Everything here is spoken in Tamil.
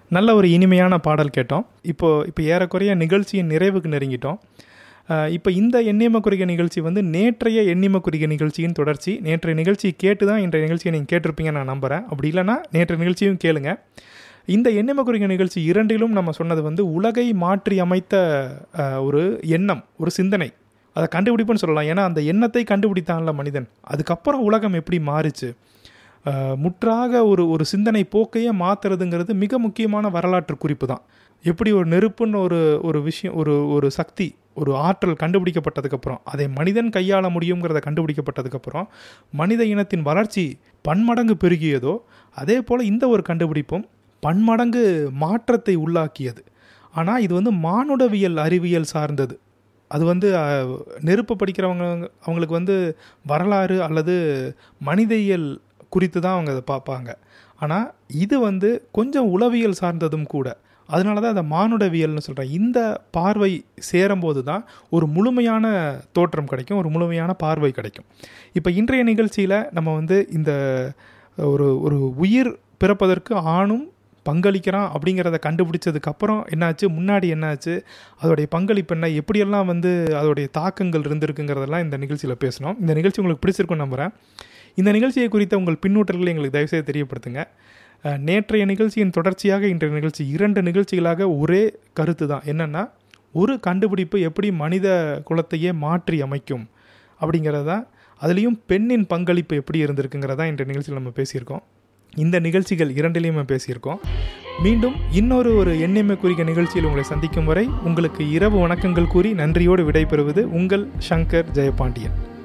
நல்ல ஒரு இனிமையான பாடல் கேட்டோம் இப்போ இப்போ ஏறக்குறைய நிகழ்ச்சியின் நிறைவுக்கு நெருங்கிட்டோம் அஹ் இப்போ இந்த எண்ணிம குறிக நிகழ்ச்சி வந்து நேற்றைய எண்ணிம குறிக நிகழ்ச்சியின் தொடர்ச்சி நேற்றைய நிகழ்ச்சி கேட்டு தான் இன்றைய நிகழ்ச்சியை நீங்கள் கேட்டிருப்பீங்க நான் நம்புகிறேன் அப்படி இல்லைன்னா நேற்றைய நிகழ்ச்சியும் கேளுங்க இந்த எண்ணிம குறிக நிகழ்ச்சி இரண்டிலும் நம்ம சொன்னது வந்து உலகை மாற்றி அமைத்த அஹ், ஒரு எண்ணம் ஒரு சிந்தனை அதை கண்டுபிடிப்புன்னு சொல்லலாம் ஏன்னா அந்த எண்ணத்தை கண்டுபிடித்தான்ல மனிதன் அதுக்கப்புறம் உலகம் எப்படி மாறுச்சு அஹ், முற்றாக ஒரு ஒரு சிந்தனை போக்கையே மாற்றுறதுங்கிறது மிக முக்கியமான வரலாற்று குறிப்பு தான் எப்படி ஒரு நெருப்புன்னு ஒரு ஒரு விஷயம் ஒரு ஒரு சக்தி ஒரு ஆற்றல் கண்டுபிடிக்கப்பட்டதுக்கப்புறம் அதை மனிதன் கையாள முடியுங்கிறத கண்டுபிடிக்கப்பட்டதுக்கப்புறம் மனித இனத்தின் வளர்ச்சி பன்மடங்கு பெருகியதோ அதே போல் இந்த ஒரு கண்டுபிடிப்பும் பன்மடங்கு மாற்றத்தை உள்ளாக்கியது ஆனால் இது வந்து மானுடவியல் அறிவியல் சார்ந்தது அது வந்து அஹ், நெருப்பு படிக்கிறவங்க அவங்களுக்கு வந்து வரலாறு அல்லது மனிதவியல் குறித்து தான் அவங்க அதை பார்ப்பாங்க ஆனால் இது வந்து கொஞ்சம் உளவியல் சார்ந்ததும் கூட அதனால தான் அதை மானுடவியல்னு சொல்கிறேன் இந்த பார்வை சேரும்போது தான் ஒரு முழுமையான தோற்றம் கிடைக்கும் ஒரு முழுமையான பார்வை கிடைக்கும் இப்போ இன்றைய நிகழ்ச்சியில் நம்ம வந்து இந்த ஒரு ஒரு உயிர் பிறப்பதற்கு ஆணும் பங்களிக்கிறான் அப்படிங்கிறத கண்டுபிடிச்சதுக்கு அப்புறம் என்னாச்சு முன்னாடி என்னாச்சு அதோடைய பங்களிப்பு என்ன எப்படியெல்லாம் வந்து அதோடைய தாக்கங்கள் இருந்திருக்குங்கிறதெல்லாம் இந்த நிகழ்ச்சியில் பேசணும் இந்த நிகழ்ச்சி உங்களுக்கு பிடிச்சிருக்கும்னு நம்புகிறேன் இந்த நிகழ்ச்சியை குறித்த உங்கள் பின்னூட்டல்களை எங்களுக்கு தயவுசெய்து தெரியப்படுத்துங்க அஹ், நேற்றைய நிகழ்ச்சியின் தொடர்ச்சியாக இன்றைய நிகழ்ச்சி இரண்டு நிகழ்ச்சிகளாக ஒரே கருத்து தான் என்னென்னா ஒரு கண்டுபிடிப்பு எப்படி மனித குலத்தையே மாற்றி அமைக்கும் அப்படிங்கிறதா அதுலேயும் பெண்ணின் பங்களிப்பு எப்படி இருந்திருக்குங்கிறதா இன்றைய நிகழ்ச்சியில் நம்ம பேசியிருக்கோம் இந்த நிகழ்ச்சிகள் இரண்டிலையுமே பேசியிருக்கோம் மீண்டும் இன்னொரு ஒரு எண்ணெய்மை குறிக்க நிகழ்ச்சியில் உங்களை சந்திக்கும் வரை உங்களுக்கு இரவு வணக்கங்கள் கூறி நன்றியோடு விடைபெறுவது உங்கள் சங்கர் ஜெயபாண்டியன்